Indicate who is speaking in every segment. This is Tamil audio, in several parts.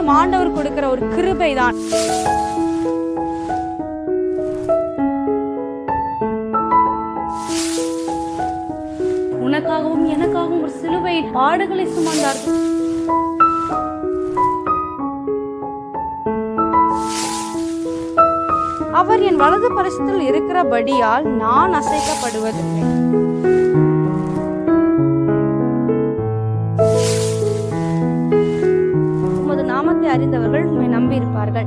Speaker 1: முழுவதும் ஆண்டவர் கொடுக்கிற ஒரு கிருபை தான் உனக்காகவும் எனக்காகவும் ஒரு சிலுவை பாடுகளை சுமந்தார்கள் அவர் என் வலது பரிசத்தில் இருக்கிறபடியால் நான் அசைக்கப்படுவதில்லை உமது நாமத்தை அறிந்தவர்கள் உம்மை நம்பியிருப்பார்கள்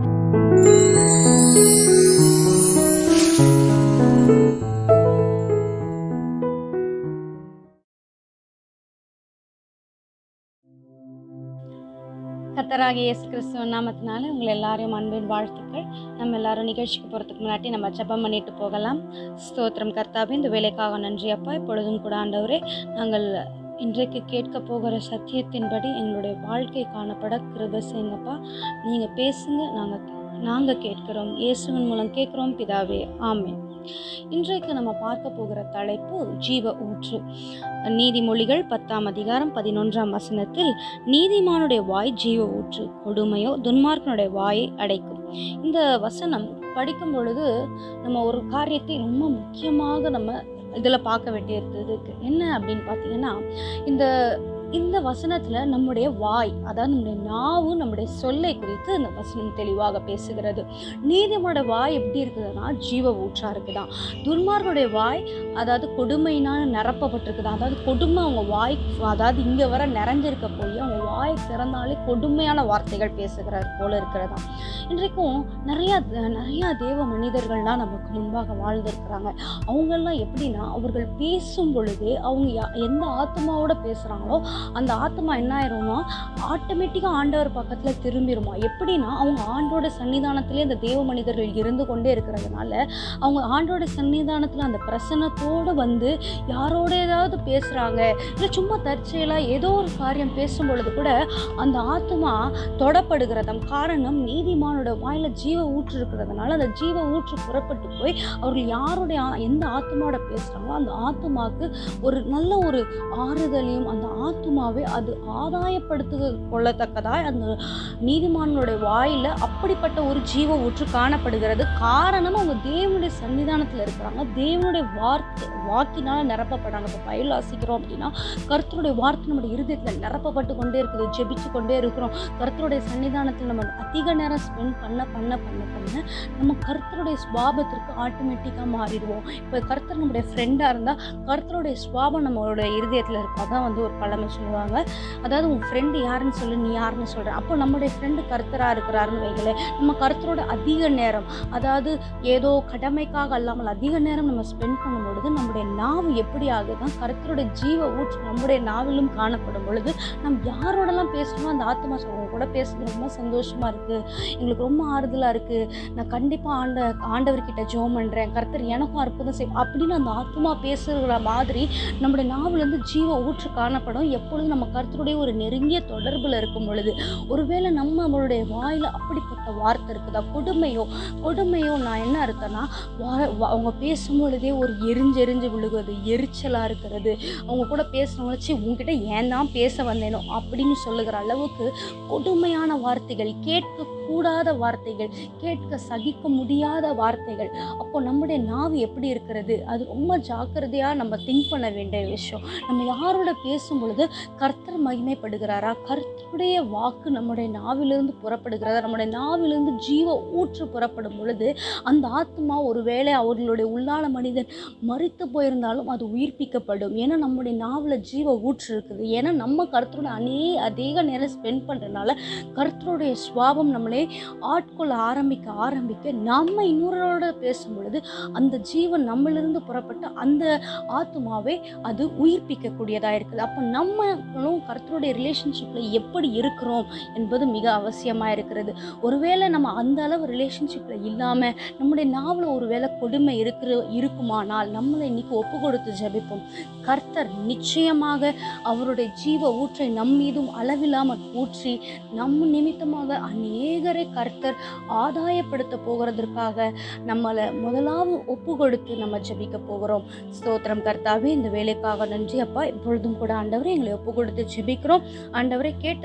Speaker 1: கத்தராகிய இயேசு கிறிஸ்துவ நாமத்தினால உங்களை எல்லாரையும் அன்பின் வாழ்த்துக்கள் நம்ம எல்லாரும் நிகழ்ச்சிக்கு போகிறதுக்கு முன்னாடி நம்ம ஜெபம் பண்ணிட்டு போகலாம் ஸ்தோத்திரம் கர்த்தாவே இந்த வேலைக்காக நன்றி அப்பா இப்பொழுதும் கூட ஆண்டவரே நாங்கள் இன்றைக்கு கேட்க போகிற சத்தியத்தின்படி எங்களுடைய வாழ்க்கை காணப்பட கிருபை செய்யுங்கப்பா நீங்கள் பேசுங்க நாங்கள் நாங்கள் கேட்கிறோம் இயேசுவின் மூலம் கேட்குறோம் பிதாவே ஆமென் இன்றைக்கு நம்ம பார்க்க போகிற தலைப்பு ஜீவ ஊற்று நீதிமொழிகள் பத்தாம் அதிகாரம் பதினொன்றாம் வசனத்தில் நீதிமானுடைய வாய் ஜீவ ஊற்று கொடுமையோ துன்மார்க்கனுடைய வாயை அடைக்கும் இந்த வசனம் படிக்கும் பொழுது நம்ம ஒரு காரியத்தை ரொம்ப முக்கியமாக நம்ம இதில் பார்க்க வேண்டியிருக்குது என்ன அப்படின்னு பார்த்தீங்கன்னா இந்த இந்த வசனத்தில் நம்முடைய வாய் அதாவது நம்முடைய நாவு நம்முடைய சொல்லை குறித்து இந்த வசனம் தெளிவாக பேசுகிறது நீதிமோட வாய் எப்படி இருக்குதுன்னா ஜீவ ஊற்றா இருக்குதான் துன்மார்களுடைய வாய் அதாவது கொடுமையினால் நிரப்பப்பட்டிருக்குதான் அதாவது கொடுமை அவங்க வாய் அதாவது இங்கே வர நிறைஞ்சிருக்க போய் அவங்க வாய் திறந்தாலே கொடுமையான வார்த்தைகள் பேசுகிறார் போல இருக்கிறதா இன்றைக்கும் நிறையா நிறையா தேவ மனிதர்கள்லாம் நமக்கு முன்பாக வாழ்ந்திருக்கிறாங்க அவங்கெல்லாம் எப்படின்னா அவர்கள் பேசும் பொழுதே அவங்க யா- எந்த ஆத்மாவோட பேசுகிறாங்களோ அந்த ஆத்மா என்ன ஆயிரும்னா ஆட்டோமேட்டிக்காக ஆண்டவர் பக்கத்தில் திரும்பிடுமா எப்படின்னா அவங்க ஆண்டோட சன்னிதானத்திலே அந்த தேவ மனிதர்கள் இருந்து கொண்டே இருக்கிறதுனால அவங்க ஆண்டோட சன்னிதானத்தில் அந்த பிரசன்னத்தோடு வந்து யாரோட ஏதாவது பேசுகிறாங்க இல்லை சும்மா தற்செயலாக ஏதோ ஒரு காரியம் பேசும் பொழுது கூட அந்த ஆத்மா தொடப்படுகிறதாம் காரணம் நீதிமானோட வாயில் ஜீவ ஊற்று இருக்கிறதுனால அந்த ஜீவ ஊற்று புறப்பட்டு போய் அவர்கள் யாருடைய ஆ- எந்த ஆத்மாவோட பேசுகிறாங்களோ அந்த ஆத்மாவுக்கு ஒரு நல்ல ஒரு ஆறுதலையும் அந்த ஆத்மாவை அது ஆதாயப்படுத்து கொள்ளத்தக்கதாய் அந்த நீதிமான்களுடைய வாயில் அப்படிப்பட்ட ஒரு ஜீவ ஊற்று காணப்படுகிறது காரணம் அவங்க தேவனுடைய சன்னிதானத்தில் இருக்கிறாங்க தேவனுடைய வார்த்தை வாக்கினால் நிரப்பப்படுறாங்க இப்போ பயில் வாசிக்கிறோம் அப்படின்னா கர்த்தருடைய வார்த்தை நம்முடைய இருதயத்தில் நிரப்பப்பட்டு கொண்டே இருக்குது ஜெபிச்சு கொண்டே இருக்கிறோம் கர்த்தருடைய சன்னிதானத்தில் நம்ம அதிக நேரம் ஸ்பெண்ட் பண்ண பண்ண பண்ண பண்ண நம்ம கர்த்தருடைய சுவாபத்திற்கு ஆட்டோமேட்டிக்காக மாறிடுவோம் இப்போ கர்த்தர் நம்முடைய ஃப்ரெண்டாக இருந்தால் கர்த்தருடைய சுவாபம் நம்மளுடைய இருதயத்தில் இருக்கும் அதான் வந்து ஒரு பழமை சொல்லுவாங்க அதாவது உன் ஃப்ரெண்டு யாருன்னு சொல்லு நீ யாருன்னு சொல்கிறேன் அப்போ நம்முடைய ஃப்ரெண்டு கர்த்தராக இருக்கிறாருன்னு வைங்களேன் நம்ம கர்த்தரோட அதிக நேரம் அதாவது ஏதோ கடமைக்காக அல்லாமல் அதிக நேரம் நம்ம ஸ்பெண்ட் பண்ணும் பொழுது நம்முடைய நாவு எப்படி ஆகுதுன்னா கர்த்தருடைய ஜீவ ஊற்று நம்முடைய நாவிலும் காணப்படும் பொழுது நம்ம யாரோடலாம் பேசுகிறோமோ அந்த ஆத்மா சொல்லுவோம் கூட பேசுறது ரொம்ப சந்தோஷமாக இருக்குது எங்களுக்கு ரொம்ப ஆறுதலாக இருக்குது நான் கண்டிப்பாக ஆண்ட ஆண்டவர்கிட்ட ஜெபம் பண்ணுறேன் கர்த்தர் எனக்கும் அற்புதம் செய் அப்படின்னு அந்த ஆத்மா பேசுகிற மாதிரி நம்முடைய நாவிலேருந்து ஜீவ ஊற்று காணப்படும் எப்பொழுதும் நம்ம கர்த்தருடைய ஒரு நெருங்கிய தொடர்பில் இருக்கும் பொழுது ஒருவேளை நம்ம நம்மளுடைய வாயில் அப்படிப்பட்ட வார்த்தை இருக்குதா கொடுமையோ கொடுமையோ நான் என்ன இருக்கேன்னா வா- வா- அவங்க பேசும் பொழுதே ஒரு எரிஞ்சு எரிஞ்சு விழுகுறது எரிச்சலாக இருக்கிறது அவங்க கூட பேசுகிறவங்கள சி உங்ககிட்ட ஏன் தான் பேச வந்தேனோ அப்படின்னு சொல்லுகிற அளவுக்கு கொடுமையான வார்த்தைகள் கேட்கக்கூடாத வார்த்தைகள் கேட்க சகிக்க முடியாத வார்த்தைகள் அப்போ நம்முடைய நாவு எப்படி இருக்கிறது அது ரொம்ப ஜாக்கிரதையாக நம்ம திங்க் பண்ண வேண்டிய விஷயம் நம்ம யாரோட பேசும் பொழுது கர்த்தர் மகிமைப்படுகிறாரா கர்த்தருடைய வாக்கு நம்முடைய நாவிலிருந்து புறப்படுகிறதா நம்முடைய நாவிலிருந்து ஜீவ ஊற்று புறப்படும் பொழுது அந்த ஆத்மா ஒருவேளை அவர்களுடைய உள்ளான மனிதன் மறித்து போயிருந்தாலும் அது உயிர்ப்பிக்கப்படும் ஏன்னா நம்முடைய நாவில் ஜீவ ஊற்று இருக்குது ஏன்னா நம்ம கர்த்தரோட அநே அதிக நேரம் ஸ்பெண்ட் பண்ணுறதுனால கர்த்தருடைய சுவாபம் நம்மளை ஆட்கொள்ள ஆரம்பிக்க ஆரம்பிக்க நம்ம இன்னொருவரோட பேசும் பொழுது அந்த ஜீவன் நம்மளிருந்து புறப்பட்டு அந்த ஆத்மாவை அது உயிர்ப்பிக்கக்கூடியதாக இருக்குது அப்போ நம்மளும் கர்த்தருடைய ரிலேஷன்ஷிப்பில் எப்படி இருக்கிறோம் என்பது மிக அவசியமாக இருக்கிறது ஒருவேளை நம்ம அந்த அளவு ரிலேஷன்ஷிப்பில் இல்லாமல் நம்முடைய நாவில் ஒருவேளை கொடுமை இருக்கிற இருக்குமானால் நம்மளை இன்னைக்கு ஒப்பு கொடுத்து ஜெபிப்போம் கர்த்தர் நிச்சயமாக அவருடைய ஜீவ ஊற்றை நம் மீதும் அளவில்லாமல் ஊற்றி நம் நிமித்தமாக அநேகரை கர்த்தர் ஆதாயப்படுத்த போகிறதற்காக நம்மளை முதலாவது ஒப்பு கொடுத்து நம்ம ஜெபிக்க போகிறோம் ஸ்தோத்திரம் கர்த்தாவே இந்த வேலைக்காக நன்றி அப்பா இப்பொழுதும் கூட ஆண்டவரை எங்களை ஒப்பு கொடுத்து ஜெபிக்கிறோம் ஆண்டவரை கேட்ட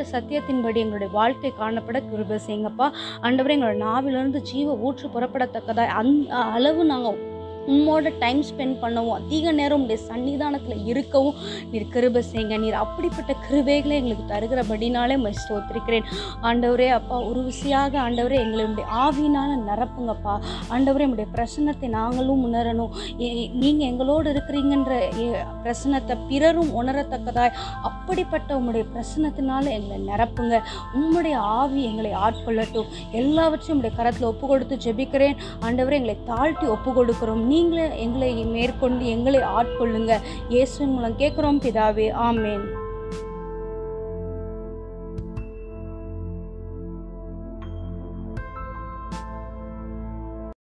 Speaker 1: சத்தியத்தின்படி எங்களுடைய வாழ்க்கை காணப்பட கிருபை செய்யுங்கப்பா ஆண்டவரே எங்களோட நாவிலிருந்து ஜீவ ஊற்று புறப்படத்தக்கதாய் அந் அளவு நாங்கள் உம்மோட டைம் ஸ்பெண்ட் பண்ணவும் அதிக நேரம் உடைய சன்னிதானத்தில் இருக்கவும் நீர் கிருபை செய்யுங்க நீர் அப்படிப்பட்ட கிருபைகளை எங்களுக்கு தருகிறபடினாலே உம்மை ஸ்தோத்திரிக்கிறேன் ஆண்டவரே அப்பா ஒரு விசையாக ஆண்டவரே எங்களுடைய ஆவியினால நிரப்புங்கப்பா ஆண்டவரே உடைய பிரசன்னத்தை நாங்களும் உணரணும் நீங்கள் எங்களோடு இருக்கிறீங்கன்ற எ- பிரசன்னத்தை பிறரும் உணரத்தக்கதாய் அப்படிப்பட்ட உம்முடைய பிரசன்னத்தினால எங்களை நிரப்புங்க உம்முடைய ஆவி எங்களை ஆட்கொள்ளட்டும் எல்லாவற்றையும் உடைய கரத்தில் ஒப்பு கொடுத்து ஜெபிக்கிறேன் ஆண்டவரே எங்களை தாழ்த்தி ஒப்பு கொடுக்கிறோம் நீங்களே எங்களை மேற்கொண்டு எங்களை ஆட்கொள்ளுங்க இயேசுவின் மூலம் கேட்குறோம் பிதாவே ஆமேன்